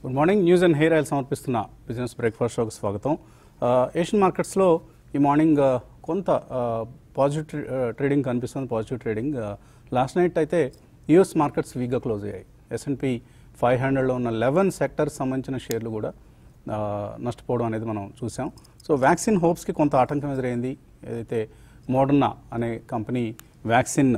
Good morning news and hair oil సమర్పిస్తున్న business breakfast షోకి స్వాగతం ఆ, ఏషియన్ మార్కెట్స్లో ఈ మార్నింగ్ ఆ, కొంత ఆ, పాజిటివ్ ట్రే- ఆ, ట్రేడింగ్ కనిపిస్తుంది పాజిటివ్ ట్రేడింగ్ ఆ, లాస్ట్ నైట్ అయితే యూఎస్ మార్కెట్స్ వీక్గా క్లోజ్ అయ్యాయి ఎస్ఎన్పి ఫైవ్ హండ్రెడ్లో ఉన్న లెవెన్ సెక్టర్స్ సంబంధించిన షేర్లు కూడా ఆ, నష్టపోవడం అనేది మనం చూసాం సో వ్యాక్సిన్ హోప్స్కి కొంత ఆటంకం ఎదురైంది ఏదైతే మోడర్నా అనే కంపెనీ వ్యాక్సిన్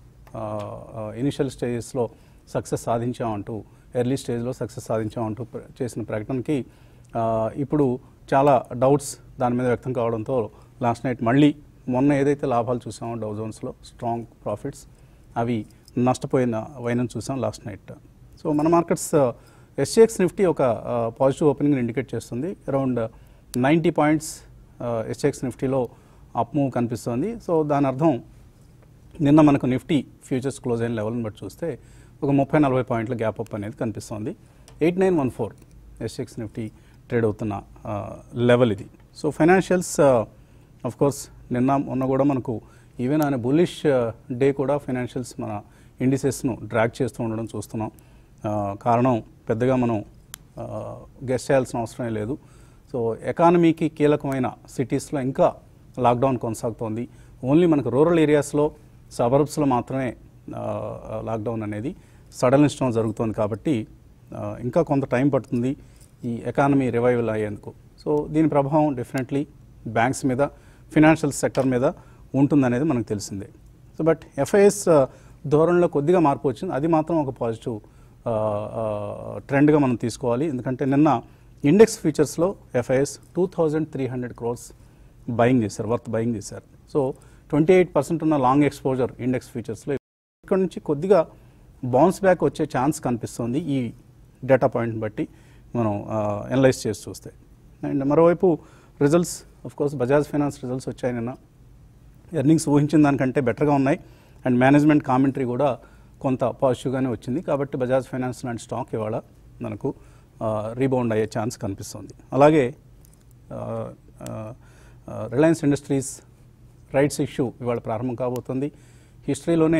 ఇనిషియల్ స్టేజెస్లో సక్సెస్ సాధించామంటూ ఎర్లీ స్టేజ్లో సక్సెస్ సాధించామంటూ ప్ర- చేసిన ప్రకటనకి ఆ, ఇప్పుడు చాలా డౌట్స్ దాని మీద వ్యక్తం కావడంతో లాస్ట్ నైట్ మళ్ళీ మొన్న ఏదైతే లాభాలు చూసామో డౌ జోన్స్లో స్ట్రాంగ్ ప్రాఫిట్స్ అవి నష్టపోయిన వైనం చూసాం లాస్ట్ నైట్ సో మన మార్కెట్స్ ఎస్సిఎక్స్ నిఫ్టీ ఒక పాజిటివ్ ఓపెనింగ్ ఇండికేట్ చేస్తుంది అరౌండ్ నైంటీ పాయింట్స్ ఎస్సిఎక్స్ నిఫ్టీలో అప్ మూవ్ కనిపిస్తుంది సో దాని అర్థం నిన్న మనకు నిఫ్టీ ఫ్యూచర్స్ క్లోజ్ అయిన లెవెల్ని బట్టి చూస్తే ఒక ముప్పై నలభై పాయింట్ల గ్యాప్ అప్ అనేది కనిపిస్తుంది eight nine one four SGX Nifty trade అవుతున్న లెవెల్ ఇది సో ఫైనాన్షియల్స్ ఆఫ్ కోర్స్ నిన్న మొన్న కూడా మనకు ఈవెన్ ఆయన బులిష్ డే కూడా ఫైనాన్షియల్స్ మన ఇండిసెస్ను డ్రాగ్ చేస్తూ ఉండడం చూస్తున్నాం ఆ, కారణం పెద్దగా మనం గెస్ట్ చేయాల్సిన అవసరం లేదు సో ఎకానమీకి కీలకమైన సిటీస్లో ఇంకా లాక్డౌన్ కొనసాగుతోంది ఓన్లీ మనకు రూరల్ ఏరియాస్లో సబర్బ్స్లో మాత్రమే ఆ, లాక్డౌన్ అనేది సడలించడం జరుగుతోంది కాబట్టి ఆ, ఇంకా కొంత టైం పడుతుంది ఈ ఎకానమీ రివైవల్ అయ్యేందుకు సో దీని ప్రభావం డెఫినెట్లీ బ్యాంక్స్ మీద ఫినాన్షియల్ సెక్టర్ మీద ఉంటుందనేది మనకు తెలిసిందే సో బట్ ఎఫ్ఐఎస్ ధోరణిలో కొద్దిగా మార్పు వచ్చింది అది మాత్రం ఒక పాజిటివ్ ట్రెండ్గా మనం తీసుకోవాలి ఎందుకంటే నిన్న ఇండెక్స్ ఫీచర్స్లో FIIs two thousand three hundred crores buying చేశారు వర్త్ బయింగ్ చేశారు సో ట్వంటీ ఎయిట్ పర్సెంట్ ఉన్న లాంగ్ ఎక్స్పోజర్ ఇండెక్స్ ఫీచర్స్లో ఇక్కడ నుంచి కొద్దిగా బౌన్స్ బ్యాక్ వచ్చే ఛాన్స్ కనిపిస్తుంది ఈ డేటా పాయింట్ బట్టి మనం అనలైజ్ చేసి చూస్తే అండ్ మరోవైపు results of course Bajaj finance results వచ్చాయి నిన్న ఎర్నింగ్స్ ఊహించిన దానికంటే బెటర్గా ఉన్నాయి అండ్ మేనేజ్మెంట్ కామెంటరీ కూడా కొంత పాజిటివ్గానే వచ్చింది కాబట్టి బజాజ్ ఫైనాన్స్ లాంటి స్టాక్ ఇవాళ మనకు రీబౌండ్ అయ్యే ఛాన్స్ కనిపిస్తుంది అలాగే రిలయన్స్ ఇండస్ట్రీస్ రైట్స్ ఇష్యూ ఇవాళ ప్రారంభం కాబోతుంది హిస్టరీలోనే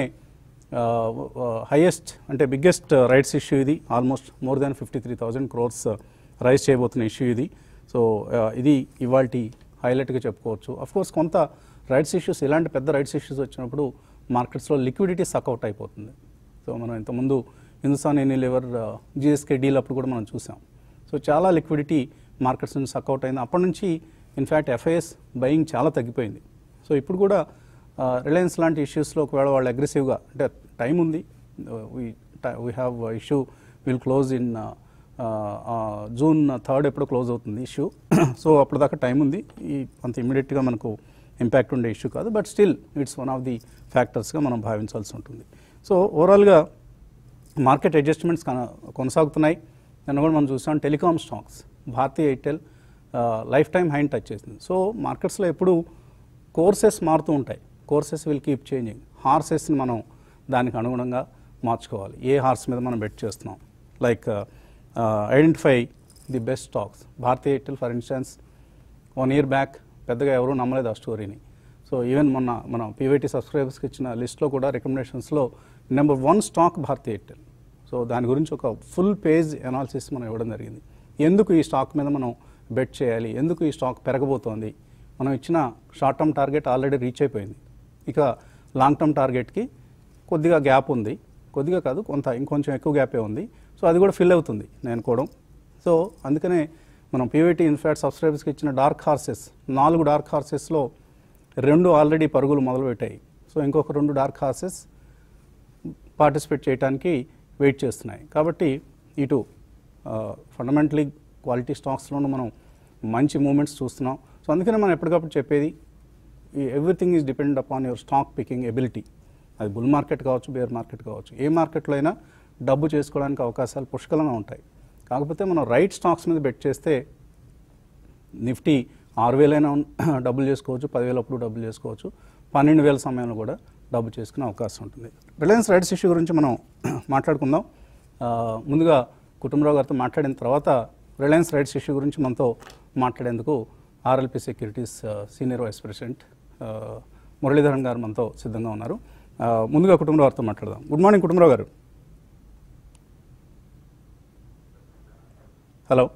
హైయెస్ట్ అంటే బిగ్గెస్ట్ రైట్స్ ఇష్యూ ఇది almost more than fifty three thousand crores raise చేయబోతున్న ఇష్యూ ఇది సో ఇది ఇవాళ హైలైట్గా చెప్పుకోవచ్చు కోర్స్ కొంత రైట్స్ ఇష్యూస్ ఇలాంటి పెద్ద రైట్స్ ఇష్యూస్ వచ్చినప్పుడు మార్కెట్స్లో లిక్విడిటీ సక్అవుట్ అయిపోతుంది సో మనం ఇంతకుముందు హిందుస్థాన్ యూనిలివర్ జిఎస్కే డీల్ అప్పుడు కూడా మనం చూసాం సో చాలా లిక్విడిటీ మార్కెట్స్ నుంచి సక్అవుట్ అయింది అప్పటి నుంచి ఇన్ఫ్యాక్ట్ ఎఫ్ఐఎస్ బయింగ్ చాలా తగ్గిపోయింది సో ఇప్పుడు కూడా రిలయన్స్ లాంటి ఇష్యూస్లో ఒకవేళ వాళ్ళు అగ్రెసివ్గా అంటే టైం ఉంది we have issue will close in June third ఎప్పుడు క్లోజ్ అవుతుంది ఇష్యూ సో అప్పటిదాకా టైం ఉంది ఈ అంత ఇమీడియట్గా మనకు ఇంపాక్ట్ ఉండే ఇష్యూ కాదు but still it's one of the ఫ్యాక్టర్స్గా మనం భావించాల్సి ఉంటుంది సో ఓవరాల్గా మార్కెట్ అడ్జస్ట్మెంట్స్ కొనసాగుతున్నాయి నిన్న కూడా మనం చూసాం telecom stocks Bharti Airtel lifetime high touch చేసింది సో మార్కెట్స్లో ఎప్పుడు కోర్సెస్ మారుతూ ఉంటాయి కోర్సెస్ విల్ కీప్ చేంజింగ్ హార్సెస్ని మనం దానికి అనుగుణంగా మార్చుకోవాలి ఏ హార్స్ మీద మనం బెట్ చేస్తున్నాం like identify the best stocks Bharti Airtel for instance one year back పెద్దగా ఎవరూ నమ్మలేదు ఆ స్టోరీని సో ఈవెన్ మొన్న మనం పీవైటీ సబ్స్క్రైబర్స్కి ఇచ్చిన లిస్ట్లో కూడా రికమెండేషన్స్లో number one stock Bharti Airtel so దాని గురించి ఒక ఫుల్ పేజ్ అనాలిసిస్ మనం ఇవ్వడం జరిగింది ఎందుకు ఈ స్టాక్ మీద మనం బెట్ చేయాలి ఎందుకు ఈ స్టాక్ పెరగబోతోంది మనం ఇచ్చిన short term target already reach అయిపోయింది ఇక లాంగ్ టర్మ్ టార్గెట్కి కొద్దిగా గ్యాప్ ఉంది కొద్దిగా కాదు కొంత ఇంకొంచెం ఎక్కువ గ్యాపే ఉంది సో అది కూడా ఫిల్ అవుతుంది నేను అనుకోవడం సో అందుకనే మనం పీవైటీ ఇన్ఫాక్ట్ సబ్స్క్రైబర్స్కి ఇచ్చిన డార్క్ హార్సెస్ నాలుగు డార్క్ హార్సెస్లో రెండు ఆల్రెడీ పరుగులు మొదలుపెట్టాయి సో ఇంకొక రెండు డార్క్ హార్సెస్ పార్టిసిపేట్ చేయడానికి వెయిట్ చేస్తున్నాయి కాబట్టి ఇటు ఫండమెంటలీ క్వాలిటీ స్టాక్స్లోనూ మనం మంచి మూమెంట్స్ చూస్తున్నాం సో అందుకనే మనం ఎప్పటికప్పుడు చెప్పేది ఈ everything is depend upon your stock picking ability అది బుల్ మార్కెట్ కావచ్చు బేర్ మార్కెట్ కావచ్చు ఏ మార్కెట్లో అయినా డబ్బు చేసుకోవడానికి అవకాశాలు పుష్కలంగా ఉంటాయి కాకపోతే మనం రైట్ స్టాక్స్ మీద బెట్ చేస్తే నిఫ్టీ ఆరు వేలైనా ఉన్- డబ్బులు చేసుకోవచ్చు పదివేలు అప్పుడు డబ్బులు చేసుకోవచ్చు పన్నెండు వేల సమయంలో కూడా డబ్బు చేసుకునే అవకాశం ఉంటుంది రిలయన్స్ రైట్స్ ఇష్యూ గురించి మనం మాట్లాడుకుందాం ఆ, ముందుగా కుటుంబరావు గారితో మాట్లాడిన తర్వాత రిలయన్స్ రైట్స్ ఇష్యూ గురించి మనతో మాట్లాడేందుకు ఆర్ఎల్పి సెక్యూరిటీస్ ఆ, సీనియర్ వైస్ ప్రెసిడెంట్ ఆ, మురళీధరన్ గారు మనతో సిద్ధంగా ఉన్నారు ఆ, ముందుగా కుటుంబరావు గారితో మాట్లాడదాం గుడ్ మార్నింగ్ కుటుంబరావు గారు hello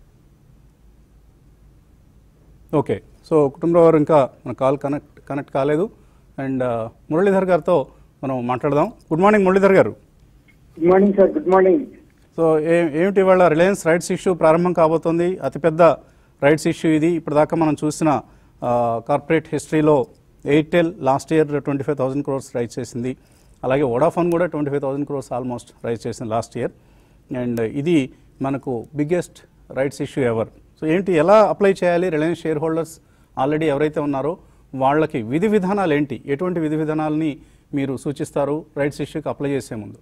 okay so Kutumbarao garu ఇంకా మన కాల్ కనెక్ట్ కనెక్ట్ కాలేదు అండ్ మురళీధర్ గారితో మనం మాట్లాడదాం good morning Muralidhar garu good morning sir good morning so ఏ ఏమిటి ఇవాళ రిలయన్స్ రైట్స్ ఇష్యూ ప్రారంభం కాబోతోంది అతిపెద్ద రైట్స్ ఇష్యూ ఇది ఇప్పటిదాకా మనం చూసిన కార్పొరేట్ హిస్టరీలో Airtel last year twenty five thousand crores raise చేసింది అలాగే వోడాఫోన్ కూడా twenty five thousand crores almost raise చేసింది లాస్ట్ ఇయర్ అండ్ ఇది మనకు biggest rights issue ever so ఏంటి ఎలా అప్లై చేయాలి రిలయన్స్ షేర్ హోల్డర్స్ ఆల్రెడీ ఎవరైతే ఉన్నారో వాళ్ళకి విధి విధానాలు ఏంటి ఎటువంటి విధి విధానాలని మీరు సూచిస్తారు రైట్స్ ఇష్యూకి అప్లై చేసే ముందు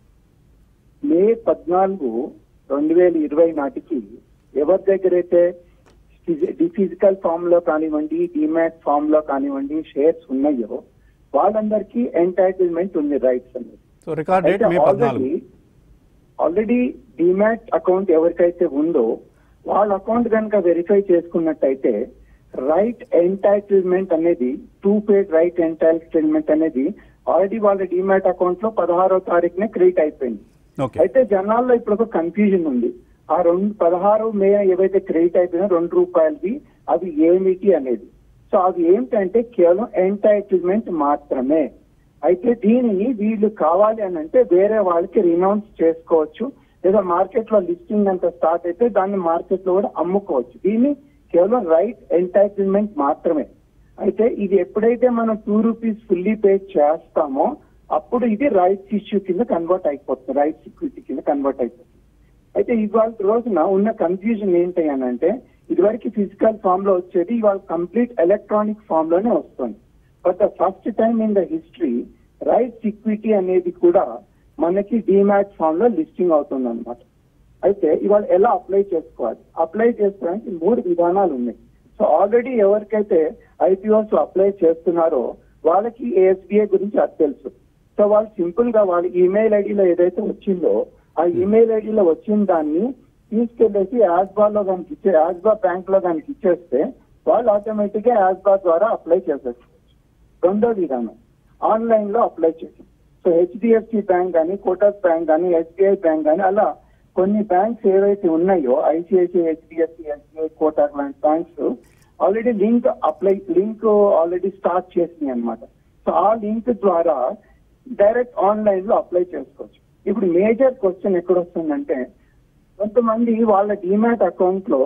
మే పద్నాలుగు రెండు వేల ఇరవై నాటికి ఎవరి దగ్గర అయితే ఫిజికల్ ఫామ్ లో కానివ్వండి డిమాట్ ఫామ్ లో కానివ్వండి షేర్స్ ఉన్నాయో వాళ్ళందరికీ ఎంటైటిల్మెంట్ ఉంది రైట్స్ అనేది సో రికార్డ్ డేట్ మే పద్నాలుగు ఆల్రెడీ ఆల్రెడీ డిమాట్ అకౌంట్ ఎవరికైతే ఉందో వాళ్ళ అకౌంట్ కనుక వెరిఫై చేసుకున్నట్టయితే రైట్ ఎంటైటిల్మెంట్ అనేది టూ పేడ్ రైట్ ఎంటైటిల్మెంట్ అనేది ఆల్రెడీ వాళ్ళ డిమాట్ అకౌంట్ లో పదహారో తారీఖునే క్రియేట్ అయిపోయింది ఓకే అయితే జనాల్లో ఇప్పుడు ఒక కన్ఫ్యూజన్ ఉంది ఆ రెండు పదహారు మే ఏవైతే క్రెడిట్ అయిపోయినా రెండు రూపాయలది అవి ఏమిటి అనేది సో అవి ఏమిటంటే కేవలం ఎంటైటిల్మెంట్ మాత్రమే అయితే దీనిని వీళ్ళు కావాలి అని అంటే వేరే వాళ్ళకి రినౌన్స్ చేసుకోవచ్చు లేదా మార్కెట్ లో లిస్టింగ్ అంత స్టార్ట్ అయితే దాన్ని మార్కెట్ లో కూడా అమ్ముకోవచ్చు దీన్ని కేవలం రైట్ ఎంటైటిల్మెంట్ మాత్రమే అయితే ఇది ఎప్పుడైతే మనం టూ రూపీస్ ఫుల్లీ పే చేస్తామో అప్పుడు ఇది రైట్స్ ఇష్యూ కింద కన్వర్ట్ అయిపోతుంది రైట్స్ ఈక్విటీ కింద కన్వర్ట్ అయిపోతుంది అయితే ఇవాళ రోజున ఉన్న కన్ఫ్యూజన్ ఏంటి అని అంటే ఇదివరకు ఫిజికల్ ఫామ్ లో వచ్చేది ఇవాళ కంప్లీట్ ఎలక్ట్రానిక్ ఫామ్ లోనే వస్తుంది but the first time in the history rights equity అనేది కూడా మనకి డిమాట్ ఫామ్ లో లిస్టింగ్ అవుతుంది అనమాట అయితే ఇవాళ ఎలా అప్లై చేసుకోవాలి అప్లై చేసుకోవడానికి మూడు విధానాలు ఉన్నాయి సో ఆల్రెడీ ఎవరికైతే ఐపీఓస్ అప్లై చేస్తున్నారో వాళ్ళకి ఏఎస్బిఐ గురించి అది తెలుసు సో వాళ్ళు సింపుల్ గా వాళ్ళ ఈమెయిల్ ఐడిలో ఏదైతే వచ్చిందో ఆ ఈమెయిల్ ఐడిలో వచ్చిన దాన్ని తీసుకెళ్లేసి యాజ్బా లో కనుక ఇచ్చే యాజ్బా బ్యాంక్ లో కనుక ఇచ్చేస్తే వాళ్ళు ఆటోమేటిక్ గా యాజ్బా ద్వారా అప్లై చేసేసుకోవచ్చు రెండో విధానం ఆన్లైన్ లో అప్లై చేసాం సో హెచ్డిఎఫ్సి బ్యాంక్ కానీ కోటక్ బ్యాంక్ కానీ ఎస్బీఐ బ్యాంక్ కానీ అలా కొన్ని బ్యాంక్స్ ఏవైతే ఉన్నాయో ఐసిఐసిఐ హెచ్డిఎఫ్సి ఎస్బీఐ కోటక్ లాంటి banks already link apply link already start చేసినాయి అనమాట సో ఆ లింక్ ద్వారా డైరెక్ట్ ఆన్లైన్ లో అప్లై చేసుకోవచ్చు ఇప్పుడు మేజర్ క్వశ్చన్ ఎక్కడ వస్తుందంటే కొంతమంది వాళ్ళ డిమాట్ అకౌంట్ లో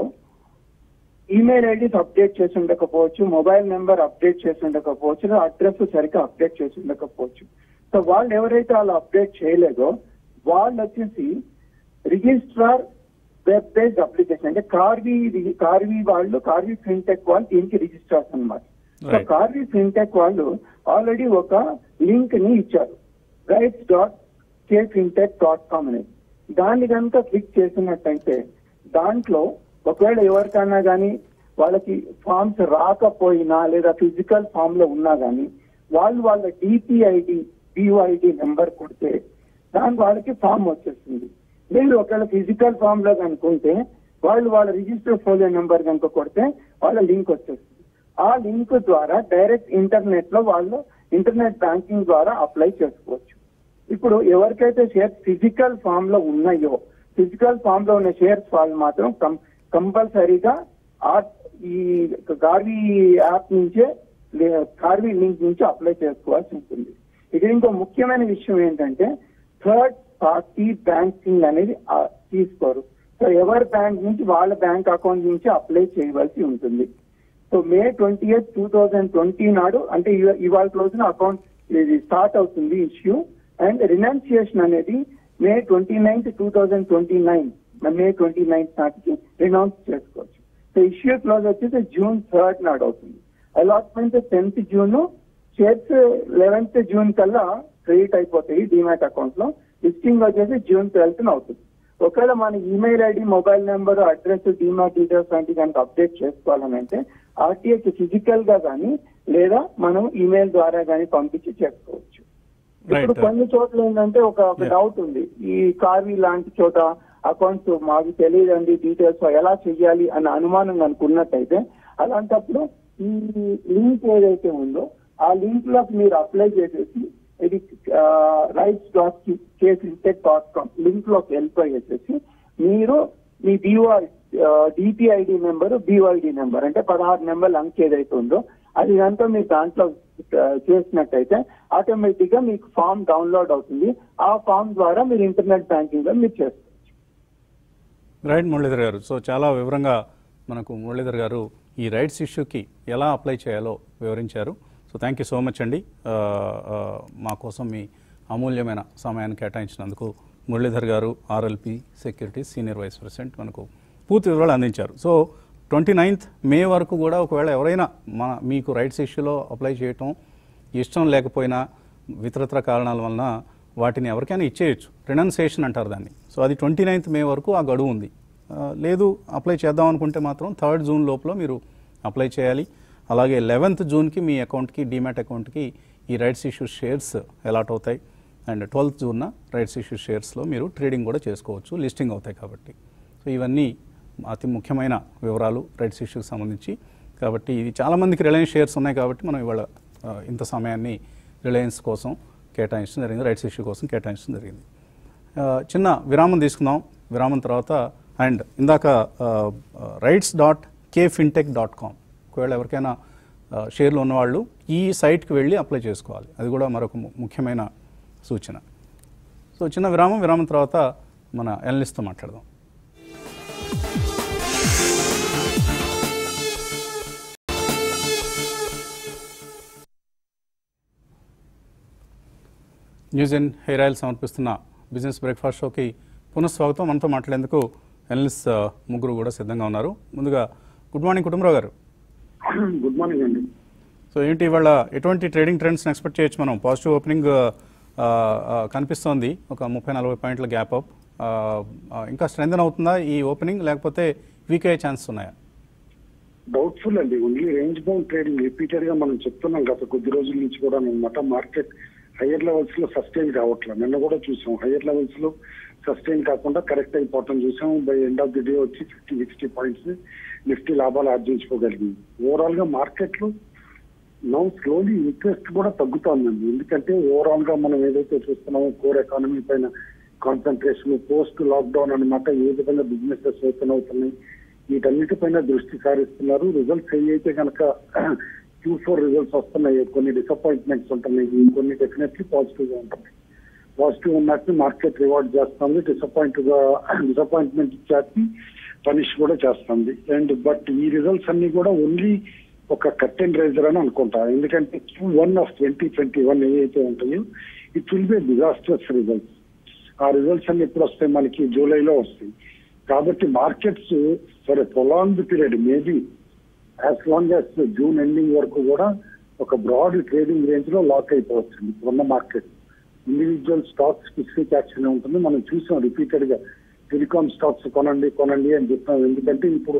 ఈమెయిల్ ఐడీస్ అప్డేట్ చేసి ఉండకపోవచ్చు మొబైల్ నెంబర్ అప్డేట్ చేసి ఉండకపోవచ్చు అడ్రస్ సరిగ్గా అప్డేట్ చేసి ఉండకపోవచ్చు సో వాళ్ళు ఎవరైతే వాళ్ళు అప్డేట్ చేయలేదో వాళ్ళు వచ్చేసి రిజిస్ట్రార్ వెబ్ బేస్డ్ అప్లికేషన్ అంటే కార్వి కార్వి వాళ్ళు కార్వి ఫిన్టెక్ వాళ్ళు దీనికి రిజిస్ట్రార్స్ అనమాట సో Right. కార్వి ఫిన్టెక్ వాళ్ళు ఆల్రెడీ ఒక లింక్ ని ఇచ్చారు rights dot K fintech dot com అనేది దాన్ని కనుక క్లిక్ చేసినట్టయితే దాంట్లో ఒకవేళ ఎవరికైనా కానీ వాళ్ళకి ఫామ్స్ రాకపోయినా లేదా ఫిజికల్ ఫామ్ లో ఉన్నా కానీ వాళ్ళు వాళ్ళ డిపిఐడి బిఓఐడి నెంబర్ కొడితే దాని వాళ్ళకి ఫామ్ వచ్చేస్తుంది లేదు ఒకవేళ ఫిజికల్ ఫామ్ లో కనుకుంటే వాళ్ళు వాళ్ళ రిజిస్టర్ ఫోలియో నెంబర్ కనుక కొడితే వాళ్ళ లింక్ వచ్చేస్తుంది ఆ లింక్ ద్వారా డైరెక్ట్ ఇంటర్నెట్ లో వాళ్ళు ఇంటర్నెట్ బ్యాంకింగ్ ద్వారా అప్లై చేసుకోవచ్చు ఇప్పుడు ఎవరికైతే షేర్స్ ఫిజికల్ ఫామ్ లో ఉన్నాయో ఫిజికల్ ఫామ్ లో ఉన్న షేర్స్ వాళ్ళు మాత్రం కం కంపల్సరీగా ఆ ఈ కార్వీ యాప్ నుంచే లే- కార్వీ లింక్ నుంచి అప్లై చేసుకోవాల్సి ఉంటుంది ఇక్కడ ఇంకో ముఖ్యమైన విషయం ఏంటంటే థర్డ్ పార్టీ బ్యాంకింగ్ అనేది ఆ, తీసుకోరు సో ఎవరి బ్యాంక్ నుంచి వాళ్ళ బ్యాంక్ అకౌంట్ నుంచి అప్లై చేయవలసి ఉంటుంది so May twenty eighth two thousand twenty నాడు అంటే ఇవ- ఇవాళ రోజున అకౌంట్ ఇది స్టార్ట్ అవుతుంది ఇష్యూ అండ్ రినౌన్సియేషన్ అనేది May twenty ninth two thousand twenty nine May twenty ninth నాటికి రినౌన్స్ చేసుకోవచ్చు సో ఇష్యూ క్లోజ్ వచ్చేసి జూన్ థర్డ్ నాడు అవుతుంది allotment tenth June shares eleventh June కల్లా క్రెడిట్ అయిపోతాయి డిమాట్ అకౌంట్ లో లిస్టింగ్ వచ్చేసి జూన్ ట్వెల్త్ అవుతుంది ఒకవేళ మన email ID mobile number address demat details వంటి కనుక అప్డేట్ చేసుకోవాలని అంటే ఆర్టీఐకి ఫిజికల్ గా కానీ లేదా మనం ఈమెయిల్ ద్వారా కానీ పంపించి చేసుకోవచ్చు ఇప్పుడు Right. కొన్ని చోట్ల ఏంటంటే ఒక ఒక Yeah. డౌట్ ఉంది ఈ కార్వి లాంటి చోట అకౌంట్స్ మాకు తెలియదండి డీటెయిల్స్ ఎలా చెయ్యాలి అన్న అనుమానం కనుక ఉన్నట్టయితే అలాంటప్పుడు ఈ లింక్ ఏదైతే ఉందో ఆ లింక్ లో మీరు అప్లై చేసేసి ఇది rights dot K fintech dot com link లోకి వెళ్ళిపోయేసేసి మీరు మీ BO or DPID number BOID number అంటే పదహారు నెంబర్ అంక్ ఏదైతే ఉందో అది కనుక మీరు దాంట్లో ఆ, చేసినట్టయితే ఆటోమేటిక్ గా మీకు ఫామ్ డౌన్లోడ్ అవుతుంది ఆ ఫామ్ ద్వారా మీరు ఇంటర్నెట్ బ్యాంకింగ్ లో మీరు చేసుకోవచ్చు రైట్ మురళీధర్ గారు సో చాలా వివరంగా మనకు మురళీధర్ గారు ఈ రైట్స్ ఇష్యూకి ఎలా అప్లై చేయాలో వివరించారు so thank you so much అండి ఆ, ఆ, మా కోసం మీ అమూల్యమైన సమయాన్ని కేటాయించినందుకు మురళీధర్ గారు RLP securities senior vice president మనకు పూర్తి వివరాలు అందించారు సో ట్వంటీ నైన్త్ మే వరకు కూడా ఒకవేళ ఎవరైనా మన మీకు రైట్స్ ఇష్యూలో అప్లై చేయటం ఇష్టం లేకపోయినా ఇతరత్ర కారణాల వలన వాటిని ఎవరికైనా ఇచ్చేయచ్చు రినౌన్సేషన్ అంటారు దాన్ని సో అది ట్వంటీ నైన్త్ మే వరకు ఆ గడువు ఉంది ఆ, లేదు అప్లై చేద్దాం అనుకుంటే మాత్రం థర్డ్ జూన్ లోపల మీరు అప్లై చేయాలి అలాగే లెవెన్త్ జూన్కి మీ అకౌంట్కి డీమ్యాట్ అకౌంట్కి ఈ రైట్స్ ఇష్యూ షేర్స్ అలాట్ అవుతాయి అండ్ ట్వెల్త్ జూన్న రైట్స్ ఇష్యూ షేర్స్లో మీరు ట్రేడింగ్ కూడా చేసుకోవచ్చు లిస్టింగ్ అవుతాయి కాబట్టి సో ఇవన్నీ అతి ముఖ్యమైన వివరాలు రైట్స్ ఇష్యూకి సంబంధించి కాబట్టి ఇది చాలామందికి రిలయన్స్ షేర్స్ ఉన్నాయి కాబట్టి మనం ఇవాళ ఆ, ఇంత సమయాన్ని రిలయన్స్ కోసం కేటాయించడం జరిగింది రైట్స్ ఇష్యూ కోసం కేటాయించడం జరిగింది ఆ, చిన్న విరామం తీసుకుందాం విరామం తర్వాత అండ్ ఇందాక rights dot K fintech dot com ఒకవేళ ఎవరికైనా ఆ, షేర్లు ఉన్నవాళ్ళు ఈ సైట్కి వెళ్ళి అప్లై చేసుకోవాలి అది కూడా మరొక ము- ముఖ్యమైన సూచన సో చిన్న విరామం విరామం తర్వాత మన ఎనలిస్ట్తో మాట్లాడదాం న్యూస్ అండ్ హెయిర్ ఆయిల్ సమర్పిస్తున్న బిజినెస్ బ్రేక్ఫాస్ట్ షోకి పునఃస్వాగతం మనతో మాట్లాడేందుకు ఎనలిస్ట్ ఆ, ముగ్గురు కూడా సిద్ధంగా ఉన్నారు ముందుగా గుడ్ మార్నింగ్ కుటుంబరావు గారు గుడ్ మార్నింగ్ అండి సో ఏంటి ఇవాళ ఎటువంటి ట్రేడింగ్ ట్రెండ్స్ని ఎక్స్పెక్ట్ చేయొచ్చు మనం పాజిటివ్ ఓపెనింగ్ ఆ, ఆ, కనిపిస్తోంది ఒక ముప్పై నలభై పాయింట్ల గ్యాప్ అప్ ఆ, ఆ, ఇంకా స్ట్రెంగ్ అవుతుందా ఈ ఓపెనింగ్ లేకపోతే వీక్ అయ్యే ఛాన్సెస్ ఉన్నాయా డౌట్ఫుల్ అండి only range bound trading repeated గా మనం చెప్తున్నాం గత కొద్ది రోజుల నుంచి కూడా అనమాట మార్కెట్ హయ్యర్ లెవెల్స్ లో సస్టైన్ కావట్లేదు నిన్న కూడా చూసాం హయ్యర్ లెవెల్స్ లో సస్టైన్ కాకుండా కరెక్ట్ అయిపోవటం చూసాం by end of the day వచ్చి ఫిఫ్టీ సిక్స్టీ పాయింట్స్ నిఫ్టీ లాభాలు ఆర్జించుకోగలిగింది ఓవరాల్ గా మార్కెట్ లో నౌ స్లోలీ ఇంట్రెస్ట్ కూడా తగ్గుతోందండి ఎందుకంటే ఓవరాల్ గా మనం ఏదైతే చూస్తున్నామో కోర్ ఎకానమీ పైన కాన్సన్ట్రేషన్ పోస్ట్ లాక్డౌన్ అన్నమాట ఏ విధంగా బిజినెసెస్ ఓపెన్ అవుతున్నాయి వీటన్నిటిపైన దృష్టి సారిస్తున్నారు రిజల్ట్స్ ఏవైతే కనుక క్యూ ఫోర్ రిజల్ట్స్ వస్తున్నాయి కొన్ని డిసప్పాయింట్మెంట్స్ ఉంటున్నాయి కొన్ని డెఫినెట్లీ పాజిటివ్ గా ఉంటున్నాయి పాజిటివ్ ఉన్నట్టు మార్కెట్ రివార్డ్ చేస్తుంది డిసప్పాయింట్ గా డిసప్పాయింట్మెంట్ ఇచ్చేసి పనిష్ కూడా చేస్తుంది అండ్ బట్ ఈ రిజల్ట్స్ అన్ని కూడా ఓన్లీ ఒక కట్ అండ్ రైజర్ అని అనుకుంటా ఎందుకంటే Q one of twenty twenty one ఏవైతే ఉంటాయో it will be disasters results ఆ రిజల్ట్స్ అన్ని ఎప్పుడు వస్తాయి మనకి జూలైలో వస్తాయి కాబట్టి markets for prolong period maybe as long as June ending వరకు కూడా ఒక బ్రాడ్ ట్రేడింగ్ రేంజ్ లో లాక్ అయిపోవచ్చు ఇప్పుడున్న market individual stock specific action ఉంటుంది మనం చూసాం రిపీటెడ్ గా టెలికామ్ స్టాక్స్ కొనండి కొనండి అని చెప్పాం ఎందుకంటే ఇప్పుడు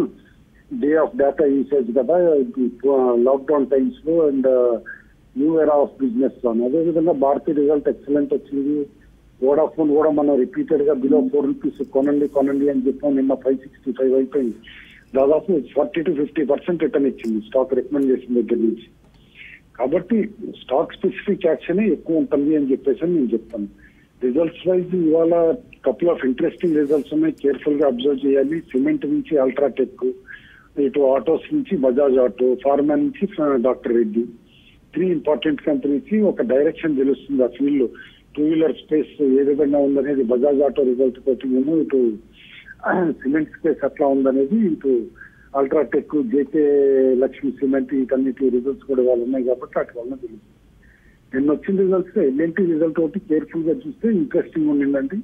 డే ఆఫ్ డేటా యూసేజ్ కదా లాక్డౌన్ టైమ్స్ లో and new era of business లో అదేవిధంగా భారతీయ రిజల్ట్ ఎక్సలెంట్ వచ్చింది వోడాఫోన్ కూడా మనం రిపీటెడ్ గా బిలో ఫోర్ రూపీస్ కొనండి కొనండి అని చెప్పాం నిన్న ఫైవ్ సిక్స్టీ ఫైవ్ అయిపోయింది దాదాపు forty to fifty percent return ఇచ్చింది స్టాక్ రికమెండ్ చేసిన దగ్గర నుంచి కాబట్టి స్టాక్ స్పెసిఫిక్ యాక్షన్ ఎక్కువ ఉంటుంది అని చెప్పేసి నేను చెప్తాను రిజల్ట్స్ వైజ్ ఇవాళ కపుల్ ఆఫ్ ఇంట్రెస్టింగ్ రిజల్ట్స్ ఉన్నాయి కేర్ఫుల్ గా అబ్జర్వ్ చేయాలి సిమెంట్ నుంచి అల్ట్రాటెక్ ఇటు ఆటోస్ నుంచి బజాజ్ ఆటో ఫార్మా నుంచి doctor Reddy three important companies ఒక డైరెక్షన్ తెలుస్తుంది ఆ ఫీల్డ్ లో టూ వీలర్ స్పేస్ ఏ విధంగా ఉందనేది బజాజ్ ఆటో రిజల్ట్ తోటి మేము ఇటు సిమెంట్ స్పేస్ ఎట్లా ఉందనేది ఇటు అల్ట్రాటెక్ జేకే లక్ష్మి సిమెంట్ వీటన్నిటి రిజల్ట్స్ కూడా వాళ్ళు ఉన్నాయి కాబట్టి అటు వలన తెలుస్తుంది నిన్న వచ్చిన రిజల్ట్స్ ఎల్ఎన్టీ రిజల్ట్ ఒకటి కేర్ఫుల్ గా చూస్తే ఇంట్రెస్టింగ్ ఉండిందండి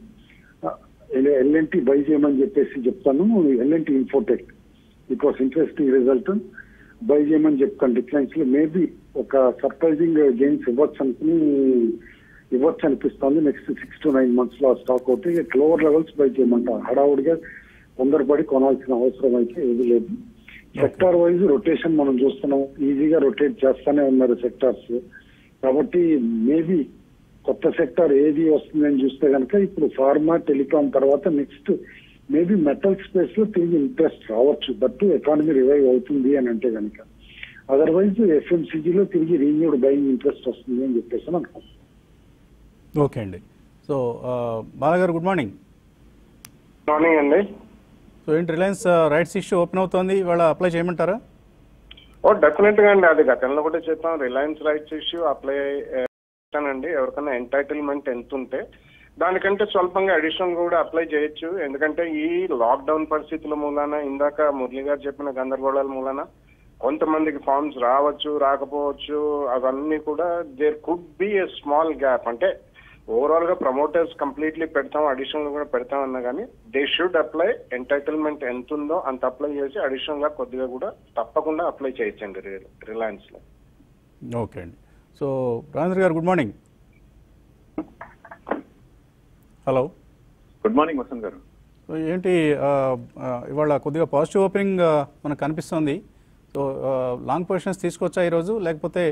ఎల్ఎన్టీ బై చేయమని చెప్పేసి చెప్తాను LNT Infotech it was interesting result buy చేయమని చెప్తాను డిక్లైన్స్ లో మేబీ ఒక సర్ప్రైజింగ్ గెయిన్స్ ఇవ్వచ్చు అనుకుని ఇవ్వచ్చు అనిపిస్తుంది next six to nine months లో ఆ స్టాక్ ఒకటి లోవర్ లెవెల్స్ బై చేయమంట హడావుడిగా తొందరపడి కొనాల్సిన అవసరం అయితే ఏది లేదు సెక్టార్ వైజ్ రొటేషన్ మనం చూస్తున్నాం ఈజీగా రొటేట్ చేస్తానే ఉన్నారు సెక్టార్స్ కాబట్టి మేబీ కొత్త సెక్టార్ ఏది వస్తుందని చూస్తే కనుక ఇప్పుడు ఫార్మా టెలికాం తర్వాత నెక్స్ట్ మేబీ మెటల్ స్పేస్ లో తిరిగి ఇంట్రెస్ట్ రావచ్చు బట్ ఎకానమీ రివైవ్ అవుతుంది అని అంటే కనుక అదర్వైజ్ ఎఫ్ఎంసీజీలో తిరిగి రీన్యూడ్ బయింగ్ ఇంట్రెస్ట్ వస్తుంది అని చెప్పేసి అని అనుకుంటున్నాం ఓకే అండి సో బాలగారు గుడ్ మార్నింగ్ మార్నింగ్ అండి సో ఏంటి రిలయన్స్ రైట్స్ ఇష్యూ ఓపెన్ అవుతోంది ఇవాళ అప్లై చేయమంటారా ఓ డెఫినెట్ గా అండి అది గతంలో కూడా చెప్పాం రిలయన్స్ రైట్స్ ఇష్యూ అప్లై అండి ఎవరికైనా ఎంటైటిల్మెంట్ ఎంత ఉంటే దానికంటే స్వల్పంగా అడిషనల్ కూడా అప్లై చేయొచ్చు ఎందుకంటే ఈ లాక్డౌన్ పరిస్థితుల మూలాన ఇందాక మురళి గారు చెప్పిన గందరగోళాల మూలాన కొంతమందికి ఫార్మ్స్ రావచ్చు రాకపోవచ్చు అవన్నీ కూడా there could be a small gap అంటే ఓవరాల్ గా ప్రమోటర్స్ కంప్లీట్లీ పెడతాం అడిషనల్ కూడా పెడతాం అన్నా కానీ దే షుడ్ అప్లై ఎంటైటిల్మెంట్ ఎంత ఉందో అంత అప్లై చేసి అడిషనల్ గా కొద్దిగా కూడా తప్పకుండా అప్లై చేయొచ్చండి రిలయన్స్ లో ఓకే అండి సో రాజేంద్ర గారు good morning hello good morning Vasanth గారు సో ఏంటి ఆ, ఆ, ఇవాళ కొద్దిగా పాజిటివ్ ఓపెనింగ్ ఆ, మనకు కనిపిస్తుంది సో ఆ, లాంగ్ పొజిషన్స్ తీసుకొచ్చా ఈరోజు లేకపోతే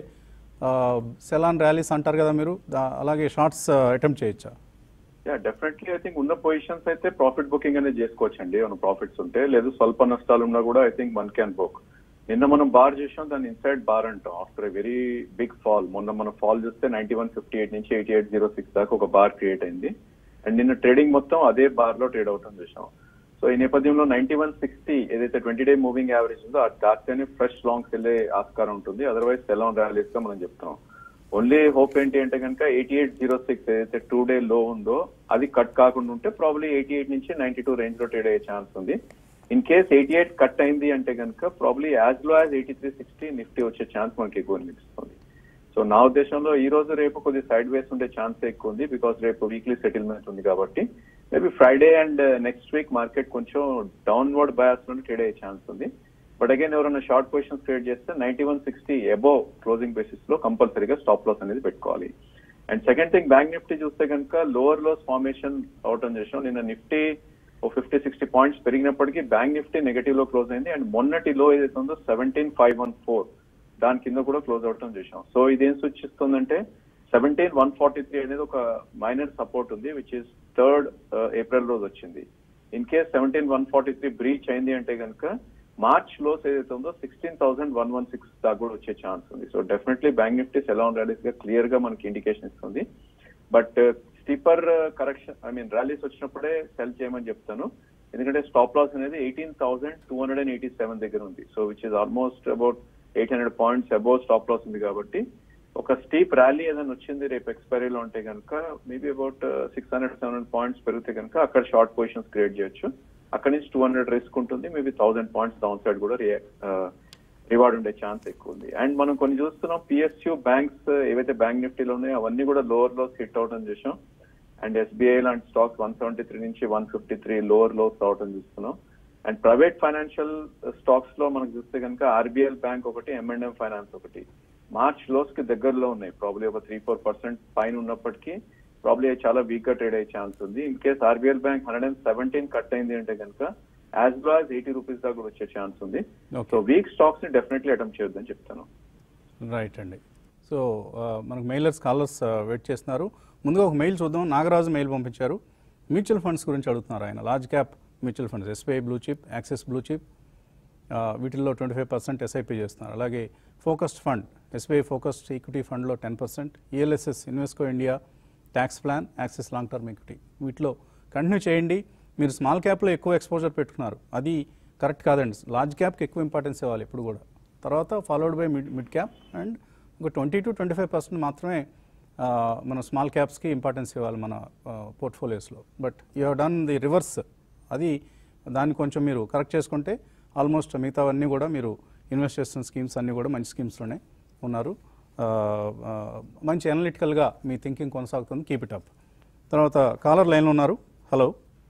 సెలాన్ ర్యాలీస్ అంటారు కదా మీరు దా- అలాగే షార్ట్స్ అటెంప్ట్ చేయొచ్చా యా డెఫినెట్లీ ఐ థింక్ ఉన్న పొజిషన్స్ అయితే ప్రాఫిట్ బుకింగ్ అనేది చేసుకోవచ్చండి ఏమైనా ప్రాఫిట్స్ ఉంటే లేదు స్వల్ప నష్టాలు ఉన్నా కూడా I think one can book నిన్న మనం బార్ చేసాం దాన్ని ఇన్సైడ్ బార్ అంటాం after a very big fall మొన్న మనం ఫాల్ చూస్తే నైన్టీ వన్ ఫిఫ్టీ ఎయిట్ నుంచి ఎయిటీ ఎయిట్ జీరో సిక్స్ దాకా ఒక బార్ క్రియేట్ అయింది అండ్ నిన్న ట్రేడింగ్ మొత్తం అదే బార్ లో ట్రేడ్ అవటం చూసాం సో ఈ నేపథ్యంలో నైన్టీ వన్ సిక్స్టీ ఏదైతే ట్వంటీ డే మూవింగ్ యావరేజ్ ఉందో అది దాటితేనే ఫ్రెష్ లాంగ్స్ వెళ్ళే ఆస్కారం ఉంటుంది అదర్వైజ్ సెలాన్ ర్యాలీస్ గా మనం చెప్తాం ఓన్లీ హోప్ ఏంటి అంటే కనుక ఎయిటీ ఎయిట్ జీరో సిక్స్ ఏదైతే టూ డే లో ఉందో అది కట్ కాకుండా ఉంటే ప్రాబ్లీ ఎయిటీ ఎయిట్ నుంచి నైన్టీ టూ రేంజ్ లో ట్రేడ్ అయ్యే ఛాన్స్ ఉంది in case eighty eight cut అయింది అంటే కనుక probably as low as eighty three sixty Nifty వచ్చే ఛాన్స్ మనకి ఎక్కువ అనిపిస్తుంది సో నా ఉద్దేశంలో ఈ రోజు రేపు కొద్ది సైడ్ వేస్ ఉండే ఛాన్స్ ఎక్కువ ఉంది బికాస్ రేపు వీక్లీ సెటిల్మెంట్ ఉంది కాబట్టి maybe Friday and next week market కొంచెం డౌన్వర్డ్ బయాస్ నుండి ట్రేడ్ అయ్యే ఛాన్స్ ఉంది బట్ అగైన్ ఎవరైనా షార్ట్ పొజిషన్స్ క్రియేట్ చేస్తే ninety one sixty above closing basis లో కంపల్సరీగా స్టాప్ లాస్ అనేది పెట్టుకోవాలి and second thing bank Nifty చూస్తే కనుక లోవర్ లోస్ ఫార్మేషన్ అవటం చేసాం నిన్న నిఫ్టీ ఓ ఫిఫ్టీ సిక్స్టీ పాయింట్స్ పెరిగినప్పటికీ బ్యాంక్ నిఫ్టీ నెగటివ్ లో క్లోజ్ అయింది అండ్ మొన్నటి లో ఏదైతే ఉందో సెవెంటీన్ ఫైవ్ వన్ ఫోర్ దాని కింద కూడా క్లోజ్ అవటం చేసాం సో ఇదేం సూచిస్తుందంటే సెవెంటీన్ వన్ ఫార్టీ త్రీ అనేది ఒక మైనర్ సపోర్ట్ ఉంది విచ్ ఇస్ థర్డ్ ఏప్రిల్ రోజు వచ్చింది in case seventeen one forty three breach అయింది అంటే కనుక మార్చ్ లోస్ ఏదైతే ఉందో sixteen thousand one one six దాకా కూడా వచ్చే ఛాన్స్ ఉంది so definitely bank Nifty sell on rallies గా క్లియర్ గా మనకి ఇండికేషన్ ఇస్తుంది but steeper correction I mean rallies వచ్చినప్పుడే సెల్ చేయమని చెప్తాను ఎందుకంటే స్టాప్ లాస్ అనేది eighteen thousand two hundred and eighty seven దగ్గర ఉంది so which is almost about eight hundred points above stop loss ఉంది కాబట్టి ఒక స్టీప్ ర్యాలీ ఏదైనా వచ్చింది రేపు ఎక్స్పైరీలో ఉంటే కనుక maybe about six hundred seven hundred points పెరిగితే కనుక అక్కడ షార్ట్ పొజిషన్స్ క్రియేట్ చేయొచ్చు అక్కడ నుంచి టూ హండ్రెడ్ రిస్క్ ఉంటుంది maybe thousand points down side కూడా రివార్డ్ ఉండే ఛాన్స్ ఎక్కువ ఉంది అండ్ మనం కొన్ని చూస్తున్నాం పిఎస్యూ బ్యాంక్స్ ఏవైతే బ్యాంక్ నిఫ్టీలో ఉన్నాయో అవన్నీ కూడా లోవర్ లోస్ హిట్ అవడం చూసాం అండ్ ఎస్బీఐ లాంటి స్టాక్స్ వన్ సెవెంటీ త్రీ నుంచి one fifty three lower lows అవడం చూస్తున్నాం అండ్ ప్రైవేట్ ఫైనాన్షియల్ స్టాక్స్ లో మనకు చూస్తే కనుక ఆర్బీఎల్ బ్యాంక్ ఒకటి ఎంఎండ్ఎం ఫైనాన్స్ ఒకటి మార్చ్ లోస్ కి దగ్గరలో ఉన్నాయి ప్రాబ్లీ ఒక త్రీ ఫోర్ పర్సెంట్ పైన ఉన్నప్పటికీ ప్రాబ్లీ చాలా వీక్ గా ట్రేడ్ అయ్యే ఛాన్స్ ఉంది in case RBL bank hundred and seventeen cut అయింది అంటే కనుక as low as eighty rupees దాకా కూడా వచ్చే ఛాన్స్ ఉంది Okay. సో వీక్ స్టాక్స్ ని డెఫినెట్లీ అటెంప్ట్ చేయొద్దని చెప్తాను రైట్ అండి సో ఆ, మనకు మెయిలర్స్ కాలర్స్ వెయిట్ చేస్తున్నారు ముందుగా ఒక మెయిల్ చూద్దాం నాగరాజు మెయిల్ పంపించారు మ్యూచువల్ ఫండ్స్ గురించి అడుగుతున్నారు ఆయన large cap mutual funds SBI blue chip Axis blue chip ఆ, వీటిల్లో ట్వంటీ ఫైవ్ పర్సెంట్ ఎస్ఐపి చేస్తున్నారు అలాగే focused fund SBI focused equity ఫండ్లో ten percent ELSS Invesco India tax plan Axis long term equity వీటిలో continue చేయండి మీరు small క్యాప్లో ఎక్కువ exposure పెట్టుకున్నారు అది కరెక్ట్ కాదండి లార్జ్ క్యాప్కి ఎక్కువ ఇంపార్టెన్స్ ఇవ్వాలి ఎప్పుడు కూడా తర్వాత followed by mid mid cap and ఒక twenty to twenty five percent మాత్రమే ఆ, మన స్మాల్ క్యాప్స్కి ఇంపార్టెన్స్ ఇవ్వాలి మన పోర్ట్ఫోలియోస్లో but you have done the reverse అది దాన్ని కొంచెం మీరు కరెక్ట్ చేసుకుంటే ఆల్మోస్ట్ మిగతావన్నీ కూడా మీరు ఇన్వెస్ట్ చేస్తున్న స్కీమ్స్ అన్నీ కూడా మంచి స్కీమ్స్లోనే ఉన్నారు ఆ, ఆ, మంచి అనలిటికల్గా మీ థింకింగ్ కొనసాగుతుంది కీప్ ఇట్ అప్ తర్వాత కాలర్ లైన్లో ఉన్నారు హలో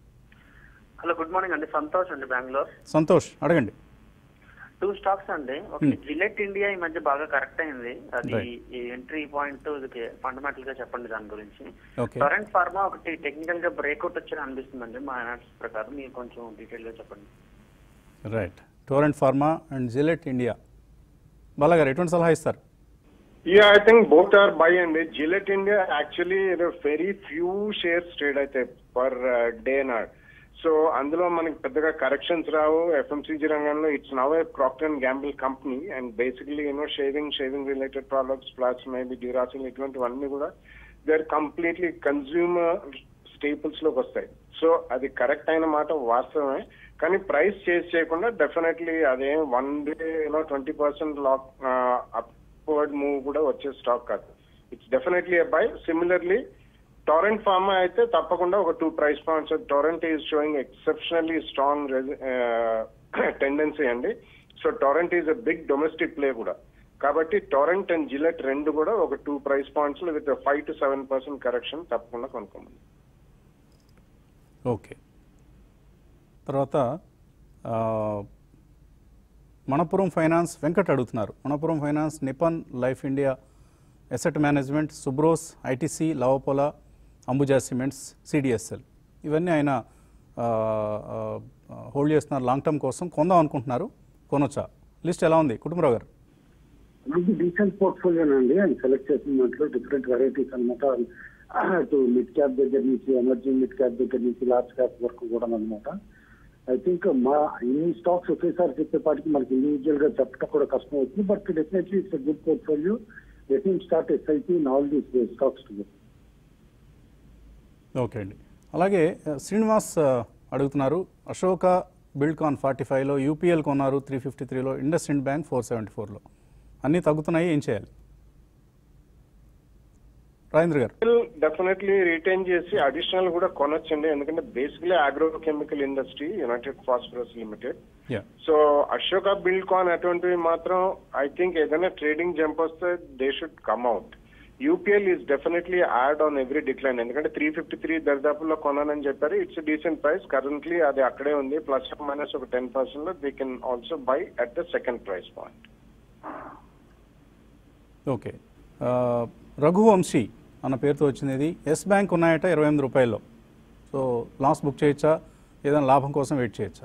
హలో గుడ్ మార్నింగ్ అండి సంతోష్ అండి బెంగళూరు సంతోష్ అడగండి టూ స్టాక్స్ అండి ఒకటి జిలెట్ ఇండియా ఈ మధ్య బాగా కరెక్ట్ అయింది అది Right. ఈ ఎంట్రీ పాయింట్ ఫండమెంటల్ గా చెప్పండి దాని గురించి Okay. కరెంట్ ఫార్మా ఒకటి టెక్నికల్ గా బ్రేక్అవుట్ వచ్చి అనిపిస్తుందండి మా అనాలిసిస్ ప్రకారం మీరు కొంచెం డీటెయిల్ గా చెప్పండి right Torrent pharma and Gillette India బాలాగారు ఎటువంటి సలహా ఇస్తారు Yeah, I think both are buy and Gillette India actually there are very few shares trade అయితే పర్ డే నాట్ సో అందులో మనకి పెద్దగా కరెక్షన్స్ రావు ఎఫ్ఎంసీజీ రంగంలో it's now a Procter and Gamble company and basically you know shaving shaving related products plus maybe Duracell ఇటువంటివన్నీ కూడా they are completely consumer staples లోకి వస్తాయి సో అది కరెక్ట్ అయిన మాట వాస్తవమే కానీ ప్రైస్ చేసి చేయకుండా డెఫినెట్లీ అదేం one day you know twenty percent lock upward move కూడా వచ్చే స్టాక్ కాదు it's definitely a buy similarly Torrent Pharma అయితే తప్పకుండా ఒక two price points Torrent is showing exceptionally strong tendency అండి so Torrent is a big domestic play కూడా కాబట్టి Torrent and Gillette రెండు కూడా ఒక two price points with five to seven percent correction తప్పకుండా కొనుక్కోమని ఓకే తర్వాత ఆ, మణపురం ఫైనాన్స్ వెంకట్ అడుగుతున్నారు Manappuram finance Nippon Life India Asset Management Subros ITC లవపోలా అంబుజా సిమెంట్స్ సిడిఎస్ఎల్ ఇవన్నీ ఆయన ఆ, ఆ, హోల్డ్ చేస్తున్నారు లాంగ్ టర్మ్ కోసం కొందాం అనుకుంటున్నారు కొనొచ్చా లిస్ట్ ఎలా ఉంది కుటుంబరావు గారు మనకి డీసెంట్ పోర్ట్ఫోలియో అండి ఆయన సెలెక్ట్ చేసిన దాంట్లో డిఫరెంట్ వెరైటీస్ అనమాట అటు మిడ్ క్యాప్ దగ్గర నుంచి ఎమర్జింగ్ మిడ్ క్యాప్ దగ్గర నుంచి లార్జ్ క్యాప్ వరకు కూడా అనమాట ఐ థింక్ మా ఇన్ని స్టాక్స్ ఒకేసారి చెప్పేపాటికి మనకి ఇండివిజువల్ గా చెప్పడం కూడా కష్టం అవుతుంది but definitely it's good portfolio let start SIP in all these stocks to okay అండి అలాగే ఆ, శ్రీనివాస్ ఆ, అడుగుతున్నారు అశోక బిల్డ్కాన్ ఫార్టీ ఫైవ్లో యూపీఎల్ కొన్నారు త్రీ ఫిఫ్టీ త్రీలో IndusInd Bank four seventy ఫోర్లో అన్నీ తగ్గుతున్నాయి ఏం చేయాలి రాజేంద్ర గారు డెఫినెట్లీ రిటైన్ చేసి అడిషనల్ కూడా కొనొచ్చండి ఎందుకంటే basically agro chemical industry United Phosphorus Limited yeah so Ashoka Buildcon అటువంటివి మాత్రం ఐ థింక్ ఏదైనా ట్రేడింగ్ జంప్ వస్తే they should come out UPL is definitely add on every decline ఎందుకంటే త్రీ ఫిఫ్టీ త్రీ దరిదాపుల్లో కొనాలని చెప్పారు ఇట్స్ డీసెంట్ ప్రైస్ కరెంట్లీ అది అక్కడే ఉంది ప్లస్ మైనస్ ఒక టెన్ పర్సెంట్ లో they can also buy at the second price point okay ఆ, రఘువంశీ అన్న పేరుతో వచ్చింది ఇది ఎస్ బ్యాంక్ ఉన్నాయట ఇరవై ఎనిమిది రూపాయల్లో సో లాస్ బుక్ చేయొచ్చా ఏదైనా లాభం కోసం వెయిట్ చేయొచ్చా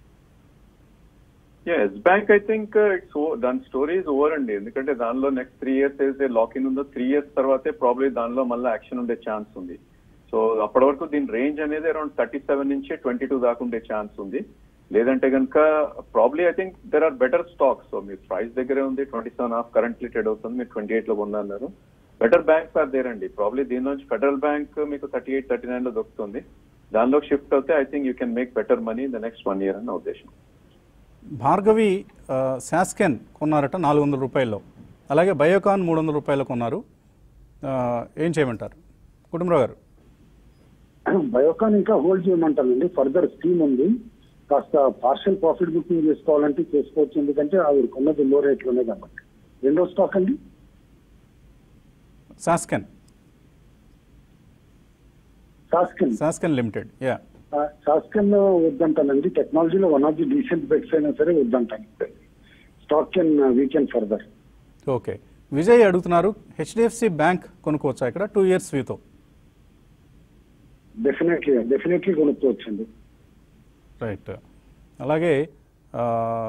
Yes Bank I think it's దాని స్టోరీ ఇస్ ఓవర్ అండి ఎందుకంటే దానిలో నెక్స్ట్ త్రీ ఇయర్స్ ఏదైతే లాక్ ఇన్ ఉందో త్రీ ఇయర్స్ తర్వాతే ప్రాబ్లీ దానిలో మళ్ళీ యాక్షన్ ఉండే ఛాన్స్ ఉంది సో అప్పటి వరకు దీని రేంజ్ అనేది అరౌండ్ థర్టీ సెవెన్ నుంచి ట్వంటీ టూ దాకా ఉండే ఛాన్స్ ఉంది లేదంటే కనుక probably I think there are better stocks so మీ ప్రైస్ దగ్గరే ఉంది twenty seven half currently trade అవుతుంది మీరు ట్వంటీ ఎయిట్ లో కొన్నారు బెటర్ బ్యాంక్స్ ఆర్ దేర్ అండి ప్రాబ్లీ దీని నుంచి ఫెడరల్ బ్యాంక్ మీకు థర్టీ ఎయిట్ థర్టీ నైన్ లో దొరుకుతుంది దానిలో షిఫ్ట్ అవుతే I think you can make better money the next one year అన్న ఉద్దేశం భార్గవి ఆ, శాస్కెన్ కొన్నారట నాలుగు వందల రూపాయల్లో అలాగే బయోకాన్ మూడు వందల రూపాయలు కొన్నారు ఆ, ఏం చేయమంటారు కుటుంబరావు గారు బయోకాన్ ఇంకా హోల్డ్ చేయమంటానండి ఫర్దర్ స్కీమ్ ఉంది కాస్త పార్షల్ ప్రాఫిట్ బుకింగ్ చేసుకోవాలంటే చేసుకోవచ్చు ఎందుకంటే ఆవిడ కొన్నది లో రేట్ లోనే కాబట్టి రెండో స్టాక్ అండి శాస్కెన్ సాస్కిన్ శాస్కెన్ లిమిటెడ్ యా సాస్కిన్ వద్దంటానండి టెక్నాలజీలో one of the decent bets అయినా సరే వద్దంటాను stock can weaken further okay Vijay అడుగుతున్నారు హెచ్డిఎఫ్సి బ్యాంక్ కొనుక్కోవచ్చా ఇక్కడ టూ ఇయర్స్ వ్యూతో డెఫినెట్లీ డెఫినెట్లీ కొనుక్కోవచ్చండి రైట్ అలాగే ఆ,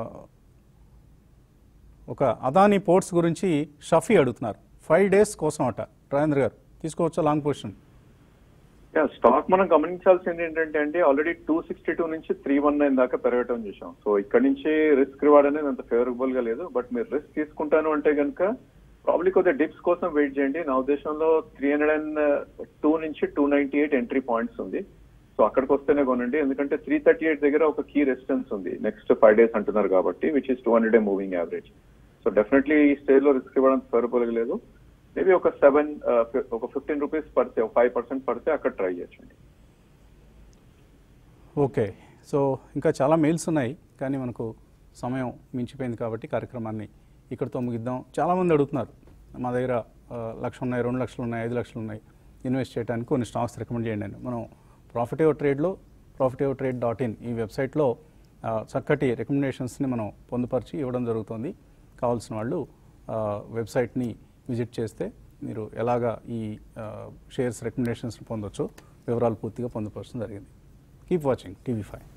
ఒక అదానీ పోర్ట్స్ గురించి షఫీ అడుగుతున్నారు ఫైవ్ డేస్ కోసం అట రాజేంద్ర గారు తీసుకోవచ్చా లాంగ్ పొజిషన్ స్టాక్ మనం గమనించాల్సింది ఏంటంటే అండి ఆల్రెడీ టూ సిక్స్టీ టూ నుంచి త్రీ వన్ నైన్ దాకా పెరగటం చూసాం సో ఇక్కడ నుంచి రిస్క్ రివార్డ్ అనేది అంత ఫేవరబుల్ గా లేదు బట్ మీరు రిస్క్ తీసుకుంటాను అంటే కనుక ప్రాబ్లీ కొద్దిగా డిప్స్ కోసం వెయిట్ చేయండి నా ఉద్దేశంలో త్రీ హండ్రెడ్ అండ్ టూ నుంచి two ninety eight entry points ఉంది సో అక్కడికి వస్తేనే కొనండి ఎందుకంటే త్రీ థర్టీ ఎయిట్ దగ్గర ఒక కీ రెసిస్టెన్స్ ఉంది నెక్స్ట్ ఫైవ్ డేస్ అంటున్నారు కాబట్టి which is two hundred moving average so definitely ఈ స్టేజ్ లో రిస్క్ ఇవ్వడం ఫేవరబుల్ లేదు మేబీ ఒక సెవెన్ ఒక ఫిఫ్టీన్ రూపీస్ పడితే ఒక ఫైవ్ పర్సెంట్ పడితే అక్కడ ట్రై చేయొచ్చండి ఓకే సో ఇంకా చాలా మెయిల్స్ ఉన్నాయి కానీ మనకు సమయం మించిపోయింది కాబట్టి కార్యక్రమాన్ని ఇక్కడితో ముగిద్దాం చాలామంది అడుగుతున్నారు మా దగ్గర ఆ, లక్ష ఉన్నాయి రెండు లక్షలు ఉన్నాయి ఐదు లక్షలు ఉన్నాయి ఇన్వెస్ట్ చేయడానికి కొన్ని స్టాక్స్ రికమెండ్ చేయండి అని మనం ప్రాఫిటేవ్ ట్రేడ్లో ప్రాఫిటేవ్ ట్రేడ్ డాట్ ఇన్ ఈ వెబ్సైట్లో ఆ, చక్కటి రికమెండేషన్స్ని మనం పొందుపరిచి ఇవ్వడం జరుగుతుంది కావాల్సిన వాళ్ళు ఆ, వెబ్సైట్ని విజిట్ చేస్తే మీరు ఎలాగా ఈ ఆ, షేర్స్ రికమెండేషన్స్ని పొందొచ్చో వివరాలు పూర్తిగా పొందుపరచడం జరిగింది కీప్ వాచింగ్ టీవీ ఫైవ్